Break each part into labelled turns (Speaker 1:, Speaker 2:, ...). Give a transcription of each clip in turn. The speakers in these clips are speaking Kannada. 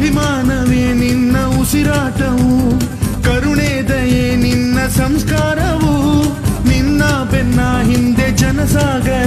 Speaker 1: ಸ್ವಾಭಿಮಾನವೇ ನಿನ್ನ ಉಸಿರಾಟವು ಕರುಣೆ ದಯೆ ನಿನ್ನ ಸಂಸ್ಕಾರವು ನಿನ್ನ ಬೆನ್ನ ಹಿಂದೆ ಜನಸಾಗರ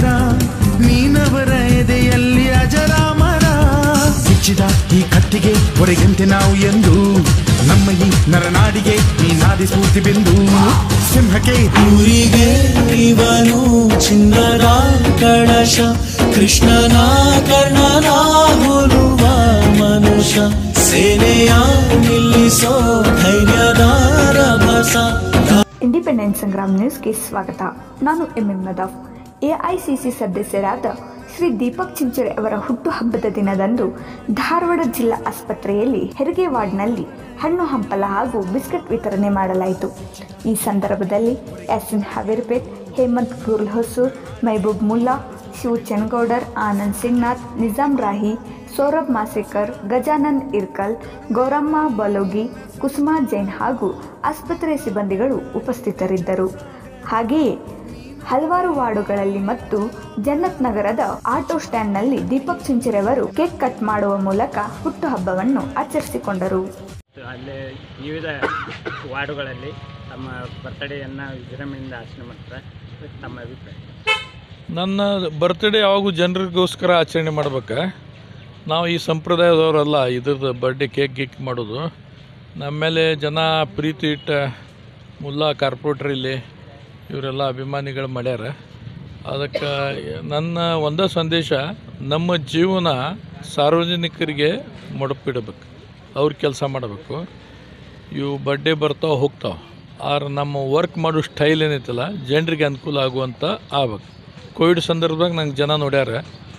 Speaker 1: ನೀನವರ ಎದೆಯಲ್ಲಿ ಅಜರಾಮರ ಬಿಚ್ಚಿದ ಈ ಕತ್ತಿಗೆ ಹೊರಗೆಂತೆ ನಾವು ಎಂದು ನಮ್ಮ ಈ ನರನಾಡಿಗೆ ಈ ನಾದಿ ಸ್ಫೂರ್ತಿ ಬಿಂದು ಸಿಂಹಕ್ಕೆ
Speaker 2: ಊರಿಗೆ ಇವನು ಚಿನ್ನದ ಕಳಶ ಕೃಷ್ಣನ ಕರ್ಣನ ಹೋಲುವ ಮನುಷ್ಯ ಸೇನೆಯ ನಿಲ್ಲಿಸೋ ಧೈರ್ಯದ ರಭಸ
Speaker 3: ಇಂಡಿಪೆಂಡೆನ್ಸ್ ಸಂಗ್ರಾಮ್ ನ್ಯೂಸ್ಗೆ ಸ್ವಾಗತ ನಾನು ಎಂ ಎಂ ನದಾಫ್ ಎಐಸಿಸಿ ಸದಸ್ಯರಾದ ಶ್ರೀ ದೀಪಕ್ ಚಿಂಚರೆ ಅವರ ಹುಟ್ಟುಹಬ್ಬದ ದಿನದಂದು ಧಾರವಾಡ ಜಿಲ್ಲಾ ಆಸ್ಪತ್ರೆಯಲ್ಲಿ ಹೆರಿಗೆ ವಾರ್ಡ್ನಲ್ಲಿ ಹಣ್ಣು ಹಂಪಲ ಹಾಗೂ ಬಿಸ್ಕೆಟ್ ವಿತರಣೆ ಮಾಡಲಾಯಿತು ಈ ಸಂದರ್ಭದಲ್ಲಿ ಯಾಸಿನ್ ಹವೀರ್ಪೇಟ್ ಹೇಮಂತ್ ಗುರ್ಲ್ ಹೊಸೂರ್ ಮೆಹಬೂಬ್ ಮುಲ್ಲಾ ಶಿವ್ ಚೆನ್ಗೌಡರ್ ಆನಂದ್ ಸಿಂಗ್ನಾಥ್ ನಿಜಾಮ್ ರಾಹಿ ಸೌರಭ್ ಮಾಸೇಕರ್ ಗಜಾನನ್ ಇರ್ಕಲ್ ಗೌರಮ್ಮ ಬಲೋಗಿ ಕುಸುಮಾ ಜೈನ್ ಹಾಗೂ ಆಸ್ಪತ್ರೆ ಸಿಬ್ಬಂದಿಗಳು ಉಪಸ್ಥಿತರಿದ್ದರು ಹಾಗೆಯೇ ಹಲವಾರು ವಾರ್ಡುಗಳಲ್ಲಿ ಮತ್ತು ಜನ್ನತ್ ನಗರದ ಆಟೋ ಸ್ಟ್ಯಾಂಡ್ನಲ್ಲಿ ದೀಪಕ್ ಚಿಂಚರೆ ಅವರು ಕೇಕ್ ಕಟ್ ಮಾಡುವ ಮೂಲಕ ಹುಟ್ಟುಹಬ್ಬವನ್ನು ಆಚರಿಸಿಕೊಂಡರು
Speaker 4: ಅಲ್ಲಿ ವಿವಿಧ ವಾರ್ಡುಗಳಲ್ಲಿ ತಮ್ಮ ಬರ್ತಡೆಯನ್ನು ವಿಜೃಂಭಣೆಯಿಂದ ಆಚರಣೆ ಮಾಡ್ತಾರೆ ಇದಕ್ಕೆ ತಮ್ಮ ಅಭಿಪ್ರಾಯ
Speaker 5: ನನ್ನ ಬರ್ತ್ಡೇ ಯಾವಾಗೂ ಜನರಿಗೋಸ್ಕರ ಆಚರಣೆ ಮಾಡ್ಬೇಕು ನಾವು ಈ ಸಂಪ್ರದಾಯದವರಲ್ಲ ಇದ್ರದ್ದು ಬರ್ಡೇ ಕೇಕ್ ಗೀಕ್ ಮಾಡೋದು ನಮ್ಮ ಮೇಲೆ ಜನ ಪ್ರೀತಿ ಇಟ್ಟ ಮುಲ್ಲಾ ಕಾರ್ಪೊರೇಟ್ರ್ ಇಲ್ಲಿ ಇವರೆಲ್ಲ ಅಭಿಮಾನಿಗಳು ಮಾಡ್ಯಾರ ಅದಕ್ಕೆ ನನ್ನ ಒಂದೇ ಸಂದೇಶ ನಮ್ಮ ಜೀವನ ಸಾರ್ವಜನಿಕರಿಗೆ ಮುಡುಪಿಡಬೇಕು ಅವ್ರ ಕೆಲಸ ಮಾಡಬೇಕು ಇವು ಬರ್ಡೇ ಬರ್ತಾವೆ ಹೋಗ್ತಾವೆ ಆದ್ರೆ ನಮ್ಮ ವರ್ಕ್ ಮಾಡೋ ಸ್ಟೈಲ್ ಏನೈತಲ್ಲ ಜನರಿಗೆ ಅನುಕೂಲ ಆಗುವಂಥ ಆಗ್ಬೇಕು ಕೋವಿಡ್ ಸಂದರ್ಭದಾಗ ನಂಗೆ ಜನ ನೋಡ್ಯಾರ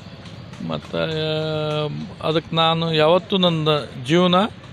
Speaker 5: ಮತ್ತು ಅದಕ್ಕೆ ನಾನು ಯಾವತ್ತೂ ನನ್ನ ಜೀವನ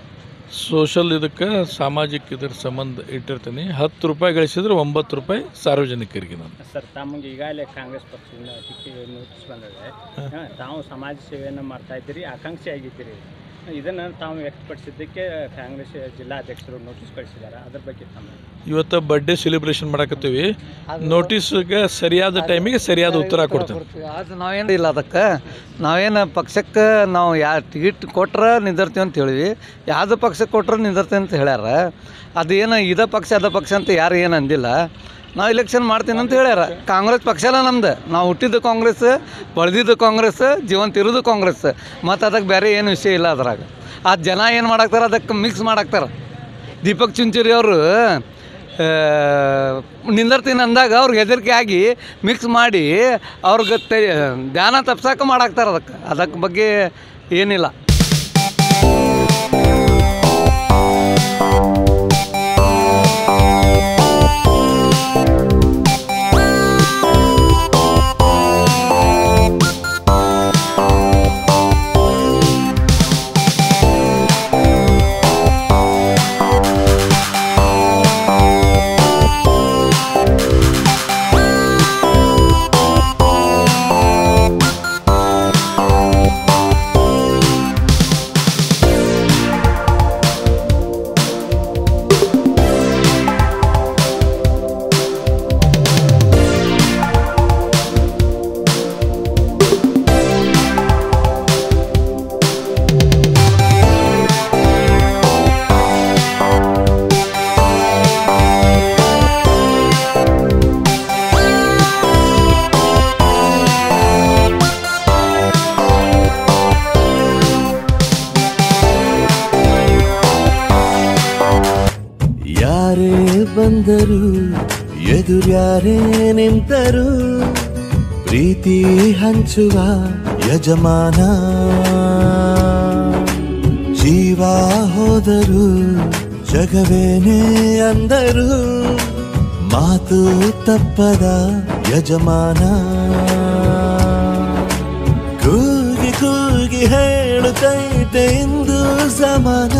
Speaker 5: ಸೋಷಲ್ ಇದಕ್ಕೆ ಸಾಮಾಜಿಕ ಇದ್ರ ಸಂಬಂಧ ಇಟ್ಟಿರ್ತೀನಿ ಹತ್ತು ರೂಪಾಯಿ ಗಳಿಸಿದ್ರೆ ಒಂಬತ್ತು ರೂಪಾಯಿ ಸಾರ್ವಜನಿಕರಿಗೆ ನಾನು
Speaker 4: ಸರ್ ತಮಗೆ ಈಗಾಗಲೇ ಕಾಂಗ್ರೆಸ್ ಪಕ್ಷದಿಂದ ಟಿಕೆಟ್ ನೋಟಿಸ್ ಬಂದಿದೆ ಹಾ, ತಾವು ಸಮಾಜ ಸೇವೆಯನ್ನು ಮಾಡ್ತಾ ಇದ್ದೀರಿ ಆಕಾಂಕ್ಷಿ ಆಗಿದ್ದೀರಿ ಇದನ್ನು ತಾವು ವ್ಯಕ್ತಪಡಿಸಿದ್ದಕ್ಕೆ ಕಾಂಗ್ರೆಸ್ ಜಿಲ್ಲಾಧ್ಯಕ್ಷರು ನೋಟಿಸ್ ಕಳಿಸಿದ್ದಾರೆ ಅದ್ರ ಬಗ್ಗೆ ತಮ್ಮ
Speaker 5: ಇವತ್ತು ಬರ್ಡೇ ಸೆಲೆಬ್ರೇಷನ್ ಮಾಡಕತ್ತೀವಿ ನೋಟಿಸ್ಗೆ ಸರಿಯಾದ ಟೈಮಿಗೆ ಸರಿಯಾದ ಉತ್ತರ ಕೊಡ್ತೇವೆ
Speaker 6: ಅದು ನಾವೇನು ಇಲ್ಲ ಅದಕ್ಕೆ ನಾವೇನು ಪಕ್ಷಕ್ಕೆ ನಾವು ಯಾ ಟಿಕೆಟ್ ಕೊಟ್ರೆ ನಿಂದಿರ್ತೀವಿ ಅಂತ ಹೇಳಿವಿ ಯಾವ್ದು ಪಕ್ಷಕ್ಕೆ ಕೊಟ್ರೆ ನಿಂದಿರ್ತೀವಿ ಅಂತ ಹೇಳ್ಯಾರ ಅದೇನು ಇದ ಪಕ್ಷ ಅದ ಪಕ್ಷ ಅಂತ ಯಾರು ಏನು ಅಂದಿಲ್ಲ ನಾವು ಇಲೆಕ್ಷನ್ ಮಾಡ್ತೀನಿ ಅಂತ ಹೇಳ್ಯಾರ ಕಾಂಗ್ರೆಸ್ ಪಕ್ಷ ಅಲ್ಲ ನಮ್ದು ನಾವು ಹುಟ್ಟಿದ್ದು ಕಾಂಗ್ರೆಸ್ ಬೆಳೆದಿದ್ದು ಕಾಂಗ್ರೆಸ್ ಜೀವಂತ ಇರೋದು ಕಾಂಗ್ರೆಸ್ ಮತ್ತು ಅದಕ್ಕೆ ಬೇರೆ ಏನು ವಿಷಯ ಇಲ್ಲ ಅದ್ರಾಗ ಆ ಜನ ಏನು ಮಾಡಾಕ್ತಾರೆ ಅದಕ್ಕೆ ಮಿಕ್ಸ್ ಮಾಡಾಕ್ತಾರೆ ದೀಪಕ್ ಚುಂಚುರಿ ಅವರು ನಿಂದಿರ್ತೀನಿ ಅಂದಾಗ ಅವ್ರಿಗೆ ಹೆದರಿಕೆ ಆಗಿ ಮಿಕ್ಸ್ ಮಾಡಿ ಅವ್ರಿಗೆ ತೆ ಧ್ಯಾನ ತಪ್ಸಕ್ಕೆ ಮಾಡಾಕ್ತಾರೆ ಅದಕ್ಕೆ ಅದಕ್ಕೆ ಬಗ್ಗೆ ಏನಿಲ್ಲ
Speaker 2: ಯಾರೇ ಬಂದರು ಎದುರ್ಯಾರೇ ನಿಂತರು ಪ್ರೀತಿ ಹಂಚುವ ಯಜಮಾನ ಜೀವ ಹೋದರು ಜಗವೇನೇ ಅಂದರು ಮಾತು ತಪ್ಪದ ಯಜಮಾನ ಕೂಗಿ ಕೂಗಿ ಹೇಳುತ್ತೈತೆ ಇಂದು ಸಮಾನ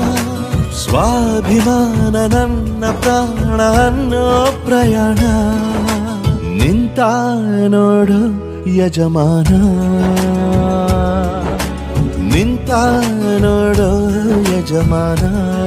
Speaker 2: ಸ್ವಾಭಿಮಾನ ನನ್ನ ಪ್ರಾಣ ಅನ್ನೋ ಪ್ರಯಾಣ ನಿಂತ ನೋಡು ಯಜಮಾನ ನಿಂತ ನೋಡು ಯಜಮಾನ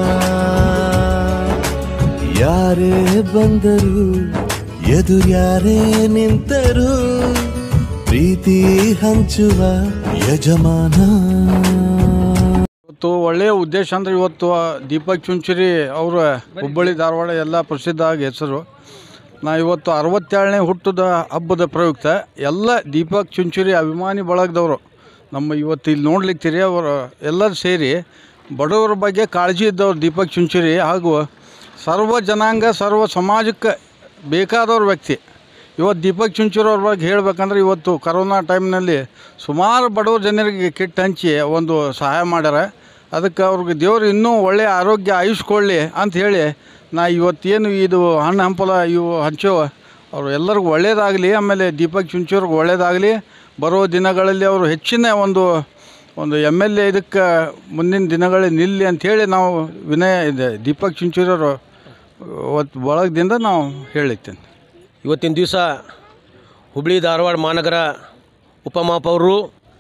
Speaker 2: ಯಾರೇ ಬಂದರು ಎದುರ್ಯಾರೇ ನಿಂತರು ಪ್ರೀತಿ ಹಂಚುವ ಯಜಮಾನ
Speaker 7: ಇವತ್ತು ಒಳ್ಳೆಯ ಉದ್ದೇಶ ಅಂದರೆ ಇವತ್ತು ದೀಪಕ್ ಚುಂಚುರಿ ಅವರ ಹುಬ್ಬಳ್ಳಿ ಧಾರವಾಡ ಎಲ್ಲ ಪ್ರಸಿದ್ಧ ಆಗಿ ಹೆಸರು ನಾ ಇವತ್ತು ಅರವತ್ತೇಳನೇ ಹುಟ್ಟದ ಹಬ್ಬದ ಪ್ರಯುಕ್ತ ಎಲ್ಲ ದೀಪಕ್ ಚುಂಚುರಿ ಅಭಿಮಾನಿ ಬಳಗದವರು ನಮ್ಮ ಇವತ್ತು ಇಲ್ಲಿ ನೋಡ್ಲಿಕ್ತೀರಿ ಅವರು ಎಲ್ಲರೂ ಸೇರಿ ಬಡವರ ಬಗ್ಗೆ ಕಾಳಜಿ ಇದ್ದವ್ರು ದೀಪಕ್ ಚುಂಚುರಿ ಹಾಗೂ ಸರ್ವ ಜನಾಂಗ ಸರ್ವ ಸಮಾಜಕ್ಕೆ ಬೇಕಾದವ್ರ ವ್ಯಕ್ತಿ ಇವತ್ತು ದೀಪಕ್ ಚುಂಚುರಿ ಅವ್ರ ಬಗ್ಗೆ ಹೇಳ್ಬೇಕಂದ್ರೆ ಇವತ್ತು ಕರೋನಾ ಟೈಮ್ನಲ್ಲಿ ಸುಮಾರು ಬಡವ್ರ ಜನರಿಗೆ ಕಿಟ್ ಹಂಚಿ ಒಂದು ಸಹಾಯ ಮಾಡ್ಯಾರ ಅದಕ್ಕೆ ಅವ್ರಿಗೆ ದೇವರು ಇನ್ನೂ ಒಳ್ಳೆಯ ಆರೋಗ್ಯ ಆಯುಷ್ಕೊಳ್ಳಿ ಅಂತ ಹೇಳಿ ನಾ ಇವತ್ತೇನು ಇದು ಹಣ್ಣು ಹಂಪಲ ಇವು ಹಂಚೋ ಅವರು ಎಲ್ಲರಿಗೂ ಒಳ್ಳೆಯದಾಗಲಿ ಆಮೇಲೆ ದೀಪಕ್ ಚುಂಚೂರ್ಗೆ ಒಳ್ಳೆಯದಾಗಲಿ ಬರೋ ದಿನಗಳಲ್ಲಿ ಅವರು ಹೆಚ್ಚಿನ ಒಂದು ಒಂದು ಎಮ್ ಎಲ್ ಎ ಇದಕ್ಕೆ ಮುಂದಿನ ದಿನಗಳಲ್ಲಿ ನಿಲ್ಲಿ ಅಂಥೇಳಿ ನಾವು ವಿನಯ ಇದೆ ದೀಪಕ್ ಚುಂಚೂರವರು ಅವತ್ತು ಬಳಗದಿಂದ ನಾವು ಹೇಳಿರ್ತೇನೆ
Speaker 8: ಇವತ್ತಿನ ದಿವಸ ಹುಬ್ಳಿ ಧಾರವಾಡ ಮಹಾನಗರ ಉಪಮಹಾಪೌರರು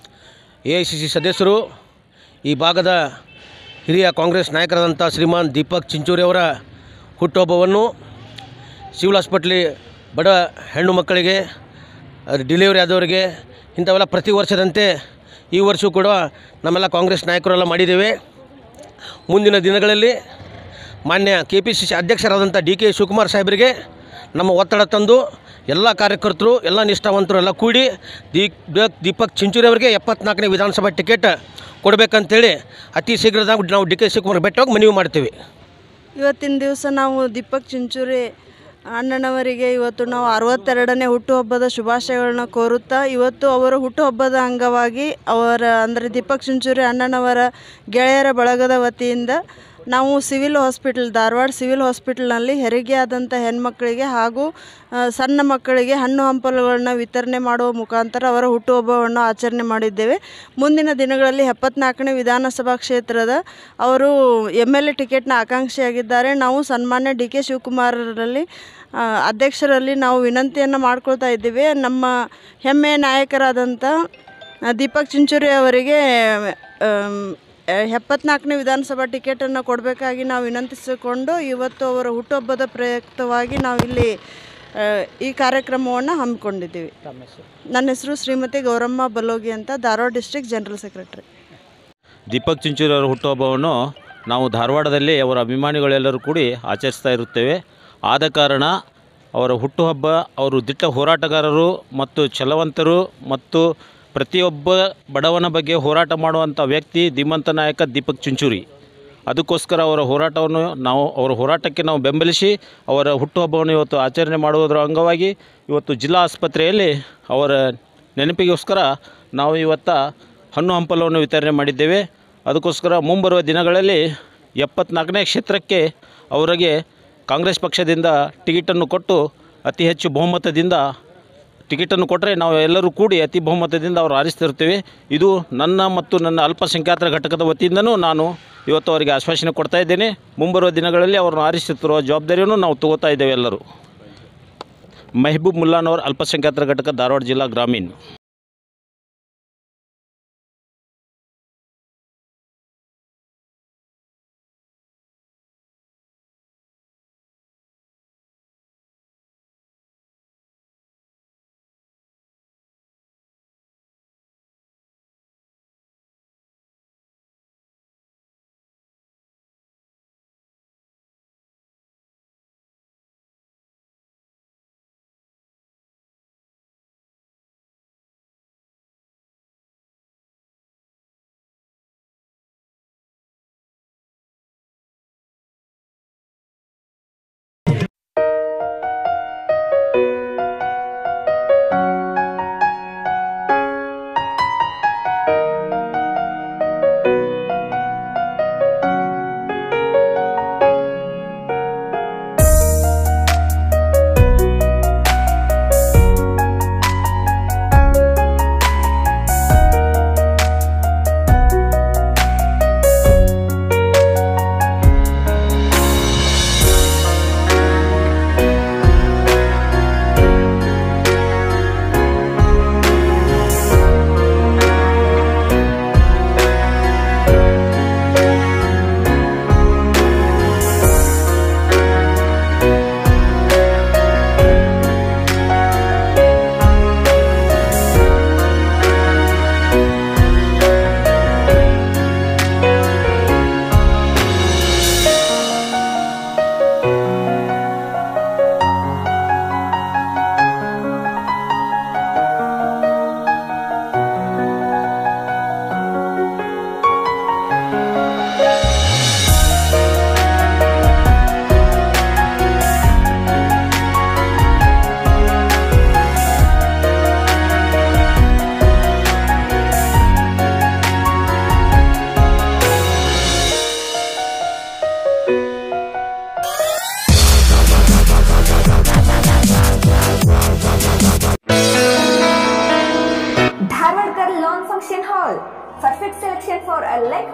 Speaker 8: ಎ ಐ ಸಿ ಸಿ ಸದಸ್ಯರು ಈ ಭಾಗದ ಹಿರಿಯ ಕಾಂಗ್ರೆಸ್ ನಾಯಕರಾದಂಥ ಶ್ರೀಮಾನ್ ದೀಪಕ್ ಚಿಂಚೋರಿ ಅವರ ಹುಟ್ಟುಹಬ್ಬವನ್ನು ಸಿವಿಲ್ ಹಾಸ್ಪಿಟ್ಲಿ ಬಡ ಹೆಣ್ಣು ಮಕ್ಕಳಿಗೆ ಡಿಲಿವರಿ ಆದವರಿಗೆ ಇಂಥವೆಲ್ಲ ಪ್ರತಿ ವರ್ಷದಂತೆ ಈ ವರ್ಷವೂ ಕೂಡ ನಮ್ಮೆಲ್ಲ ಕಾಂಗ್ರೆಸ್ ನಾಯಕರೆಲ್ಲ ಮಾಡಿದ್ದೇವೆ ಮುಂದಿನ ದಿನಗಳಲ್ಲಿ ಮಾನ್ಯ ಕೆ ಪಿ ಸಿ ಸಿ ಅಧ್ಯಕ್ಷರಾದಂಥ ಡಿ ಕೆ ಶಿವಕುಮಾರ್ ಸಾಹೇಬರಿಗೆ ನಮ್ಮ ಒತ್ತಡ ತಂದು ಎಲ್ಲ ಕಾರ್ಯಕರ್ತರು ಎಲ್ಲ ನಿಷ್ಠಾವಂತರು ಎಲ್ಲ ಕೂಡಿ ದೀಪ್ ದೀಪಕ್ ಚಿಂಚೂರಿ ಅವರಿಗೆ ಎಪ್ಪತ್ನಾಲ್ಕನೇ ವಿಧಾನಸಭಾ ಟಿಕೆಟ್ ಕೊಡಬೇಕಂತೇಳಿ ಅತಿ ಶೀಘ್ರದಾಗ ನಾವು ಡಿ ಕೆ ಶಿವಕುಮಾರ್ ಭೇಟಿಯಾಗಿ ಮನವಿ ಮಾಡ್ತೀವಿ
Speaker 9: ಇವತ್ತಿನ ದಿವಸ ನಾವು ದೀಪಕ್ ಚಿಂಚೂರಿ ಅಣ್ಣನವರಿಗೆ ಇವತ್ತು ನಾವು ಅರವತ್ತೆರಡನೇ ಹುಟ್ಟುಹಬ್ಬದ ಶುಭಾಶಯಗಳನ್ನ ಕೋರುತ್ತಾ ಇವತ್ತು ಅವರ ಹುಟ್ಟುಹಬ್ಬದ ಅಂಗವಾಗಿ ಅವರ ಅಂದರೆ ದೀಪಕ್ ಚಿಂಚೂರಿ ಅಣ್ಣನವರ ಗೆಳೆಯರ ಬಳಗದ ವತಿಯಿಂದ ನಾವು ಸಿವಿಲ್ ಹಾಸ್ಪಿಟಲ್ ಧಾರವಾಡ ಸಿವಿಲ್ ಹಾಸ್ಪಿಟಲ್ನಲ್ಲಿ ಹೆರಿಗೆ ಆದಂಥ ಹೆಣ್ಮಕ್ಳಿಗೆ ಹಾಗೂ ಆ, ಸಣ್ಣ ಮಕ್ಕಳಿಗೆ ಹಣ್ಣು ಹಂಪಲುಗಳನ್ನ ವಿತರಣೆ ಮಾಡುವ ಮುಖಾಂತರ ಅವರ ಹುಟ್ಟುಹಬ್ಬವನ್ನು ಆಚರಣೆ ಮಾಡಿದ್ದೇವೆ ಮುಂದಿನ ದಿನಗಳಲ್ಲಿ ಎಪ್ಪತ್ನಾಲ್ಕನೇ ವಿಧಾನಸಭಾ ಕ್ಷೇತ್ರದ ಅವರು ಎಮ್ ಎಲ್ ಎ ಟಿಕೆಟ್ನ ಆಕಾಂಕ್ಷಿಯಾಗಿದ್ದಾರೆ ನಾವು ಸನ್ಮಾನ್ಯ ಡಿ ಕೆ ಶಿವಕುಮಾರರಲ್ಲಿ ಆ, ಅಧ್ಯಕ್ಷರಲ್ಲಿ ನಾವು ವಿನಂತಿಯನ್ನು ಮಾಡ್ಕೊಳ್ತಾ ಇದ್ದೀವಿ ನಮ್ಮ ಹೆಮ್ಮೆಯ ನಾಯಕರಾದಂಥ ಆ, ದೀಪಕ್ ಚಿಂಚುರಿ ಅವರಿಗೆ ಆಮ್, ಎಪ್ಪತ್ನಾಲ್ಕನೇ ವಿಧಾನಸಭಾ ಟಿಕೆಟನ್ನು ಕೊಡಬೇಕಾಗಿ ನಾವು ವಿನಂತಿಸಿಕೊಂಡು ಇವತ್ತು ಅವರ ಹುಟ್ಟುಹಬ್ಬದ ಪ್ರಯುಕ್ತವಾಗಿ ನಾವಿಲ್ಲಿ ಆ, ಈ ಕಾರ್ಯಕ್ರಮವನ್ನು ಹಮ್ಮಿಕೊಂಡಿದ್ದೀವಿ ನನ್ನ ಹೆಸರು ಶ್ರೀಮತಿ ಗೌರಮ್ಮ ಬಲೋಗಿ ಅಂತ Dharwad district general secretary
Speaker 10: Deepak Chinchuri ಅವರ ಹುಟ್ಟುಹಬ್ಬವನ್ನು ನಾವು ಧಾರವಾಡದಲ್ಲಿ ಅವರ ಅಭಿಮಾನಿಗಳೆಲ್ಲರೂ ಕೂಡಿ ಆಚರಿಸ್ತಾ ಇರುತ್ತೇವೆ ಆದ ಕಾರಣ ಅವರ ಹುಟ್ಟುಹಬ್ಬ ಅವರು ದಿಟ್ಟ ಹೋರಾಟಗಾರರು ಮತ್ತು ಛಲವಂತರು ಮತ್ತು ಪ್ರತಿಯೊಬ್ಬ ಬಡವನ ಬಗ್ಗೆ ಹೋರಾಟ ಮಾಡುವಂಥ ವ್ಯಕ್ತಿ ಧೀಮಂತ ನಾಯಕ ದೀಪಕ್ ಚಿಂಚೂರಿ ಅದಕ್ಕೋಸ್ಕರ ಅವರ ಹೋರಾಟವನ್ನು ನಾವು ಅವರ ಹೋರಾಟಕ್ಕೆ ನಾವು ಬೆಂಬಲಿಸಿ ಅವರ ಹುಟ್ಟುಹಬ್ಬವನ್ನು ಇವತ್ತು ಆಚರಣೆ ಮಾಡುವುದರ ಅಂಗವಾಗಿ ಇವತ್ತು ಜಿಲ್ಲಾ ಆಸ್ಪತ್ರೆಯಲ್ಲಿ ಅವರ ನೆನಪಿಗೋಸ್ಕರ ನಾವು ಇವತ್ತ ಹಣ್ಣು ಹಂಪಲವನ್ನು ವಿತರಣೆ ಮಾಡಿದ್ದೇವೆ ಅದಕ್ಕೋಸ್ಕರ ಮುಂಬರುವ ದಿನಗಳಲ್ಲಿ ಎಪ್ಪತ್ನಾಲ್ಕನೇ ಕ್ಷೇತ್ರಕ್ಕೆ ಅವರಿಗೆ ಕಾಂಗ್ರೆಸ್ ಪಕ್ಷದಿಂದ ಟಿಕೆಟನ್ನು ಕೊಟ್ಟು ಅತಿ ಹೆಚ್ಚು ಬಹುಮತದಿಂದ ಟಿಕೆಟನ್ನು ಕೊಟ್ಟರೆ ನಾವು ಎಲ್ಲರೂ ಕೂಡಿ ಅತಿ ಬಹುಮತದಿಂದ ಅವರು ಆರಿಸ್ತಿರ್ತೀವಿ ಇದು ನನ್ನ ಮತ್ತು ನನ್ನ ಅಲ್ಪಸಂಖ್ಯಾತರ ಘಟಕದ ವತಿಯಿಂದನೂ ನಾನು ಇವತ್ತು ಅವರಿಗೆ ಆಶ್ವಾಸನೆ ಕೊಡ್ತಾ ಇದ್ದೇನೆ ಮುಂಬರುವ ದಿನಗಳಲ್ಲಿ ಅವರನ್ನು ಆರಿಸುತ್ತಿರುವ ಜವಾಬ್ದಾರಿಯನ್ನು ನಾವು ತಗೋತಾ ಇದ್ದೇವೆ ಎಲ್ಲರೂ ಮೆಹಬೂಬ್ ಮುಲ್ಲಾನವರ್ ಅಲ್ಪಸಂಖ್ಯಾತರ ಘಟಕ ಧಾರವಾಡ ಜಿಲ್ಲಾ ಗ್ರಾಮೀಣ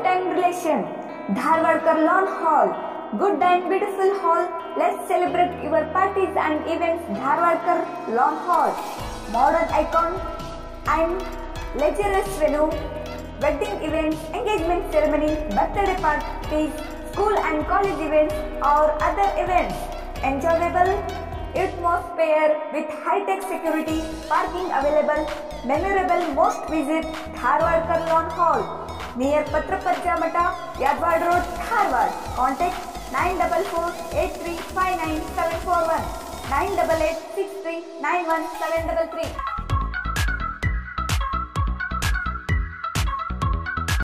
Speaker 3: and relation. Dharwadkar Lawn Hall. Good and beautiful hall. Let's celebrate your parties and events. Dharwadkar Lawn Hall. Modern icon and leisure venue. Wedding events, engagement ceremony, birthday parties, school and college events or other events. Enjoyable atmosphere with high-tech security, parking available, memorable most visit Dharwad Lawn Hall near Patrapajja Mata, Yadwad Road, Dharwad. Contact 944 988 639 733